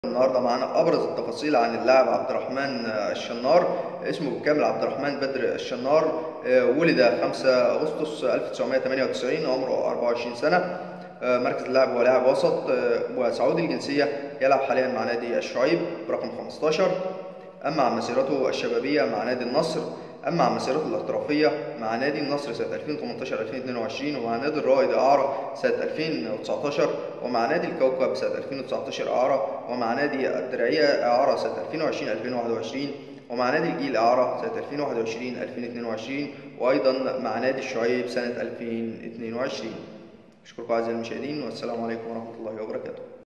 النهارده معانا ابرز التفاصيل عن اللاعب عبد الرحمن الشنار اسمه بالكامل عبد الرحمن بدر الشنار ولد 5 اغسطس 1998 عمره 24 سنه مركز اللاعب هو لاعب وسط وسعودي الجنسيه يلعب حاليا مع نادي الشعيب برقم 15 اما عن مسيرته الشبابيه مع نادي النصر اما عن مسيرته الاحترافيه مع نادي النصر سنه 2018 2022 ومع نادي الرائد اعاره سنه 2019 ومع نادي الكوكب سنه 2019 اعاره ومع نادي الدرعيه اعاره سنه 2020 2021 ومع نادي الجيل اعاره سنه 2021 2022 وايضا مع نادي الشعيب سنه 2022 اشكركم اعزائي المشاهدين والسلام عليكم ورحمه الله وبركاته